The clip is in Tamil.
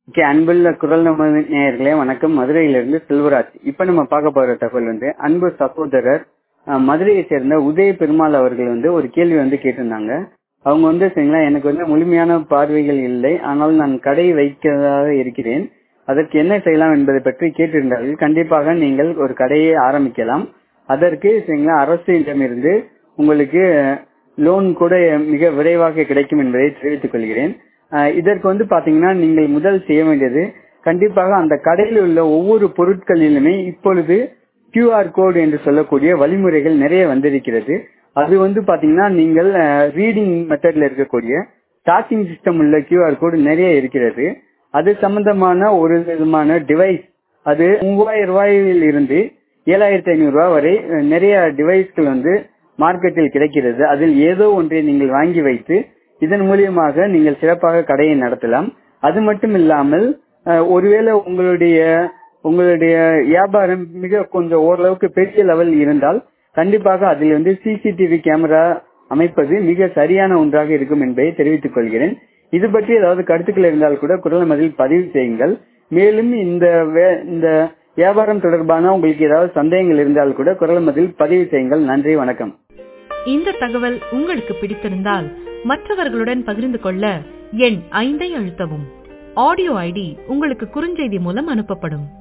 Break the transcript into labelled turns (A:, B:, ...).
A: ஓகே அன்புள்ள குரல் நம்ம நேயர்களே வணக்கம் மதுரையிலிருந்து செல்வராஜ் இப்ப நம்ம பார்க்க போற தகவல் வந்து அன்பு சகோதரர் அஹ், மதுரையை சேர்ந்த உதய பெருமாள் அவர்கள் வந்து ஒரு கேள்வி வந்து கேட்டிருந்தாங்க அவங்க வந்து சரிங்களா எனக்கு வந்து முழுமையான பார்வைகள் இல்லை ஆனால் நான் கடை வைக்கிறதாக இருக்கிறேன் அதற்கு என்ன செய்யலாம் என்பதை பற்றி கேட்டிருந்தார்கள் கண்டிப்பாக நீங்கள் ஒரு கடையை ஆரம்பிக்கலாம் அதற்கு சரிங்களா அரசிடமிருந்து உங்களுக்கு லோன் கூட மிக விரைவாக கிடைக்கும் என்பதை தெரிவித்துக் கொள்கிறேன் அஹ் இதற்கு வந்து பாத்தீங்கன்னா நீங்கள் முதல் செய்ய வேண்டியது கண்டிப்பாக அந்த கடையில் உள்ள ஒவ்வொரு பொருட்களிலுமே இப்பொழுது கியூஆர் கோடு என்று சொல்லக்கூடிய வழிமுறைகள் நிறைய வந்திருக்கிறது அது வந்து பாத்தீங்கன்னா நீங்கள் ரீடிங் மெத்தட்ல இருக்கக்கூடிய டாக்கிங் சிஸ்டம் உள்ள கியூஆர் கோடு நிறைய இருக்கிறது அது சம்பந்தமான ஒரு விதமான டிவைஸ் அது மூவாயிரம் ரூபாயில் இருந்து ஏழாயிரத்தி ஐநூறு ரூபாய் வரை அஹ், நிறைய டிவைஸ்கள் வந்து மார்க்கெட்டில் கிடைக்கிறது அதில் ஏதோ ஒன்றை நீங்கள் வாங்கி வைத்து இதன் மூலியமாக நீங்கள் சிறப்பாக கடையை நடத்தலாம் அது மட்டும் இல்லாமல் அஹ், ஒருவேளை உங்களுடைய உங்களுடைய வியாபாரம் மிக கொஞ்சம் ஓரளவுக்கு பெரிய லெவல் இருந்தால் கண்டிப்பாக அதில் வந்து சிசிடிவி கேமரா அமைப்பது மிக சரியான ஒன்றாக இருக்கும் என்பதை தெரிவித்துக் கொள்கிறேன் இது பற்றி ஏதாவது கருத்துக்கள் இருந்தால் கூட குரல் மதில் பதிவு செய்யுங்கள் மேலும் இந்த வே- இந்த வியாபாரம் தொடர்பான உங்களுக்கு ஏதாவது சந்தேகங்கள் இருந்தால் கூட குரல் மதில் பதிவு செய்யுங்கள் நன்றி வணக்கம்
B: இந்த தகவல் உங்களுக்கு பிடித்திருந்தால் மற்றவர்களுடன் பகிர்ந்து கொள்ள எண் ஐந்தை அழுத்தவும் ஆடியோ ஐடி உங்களுக்கு குறுஞ்செய்தி மூலம் அனுப்பப்படும்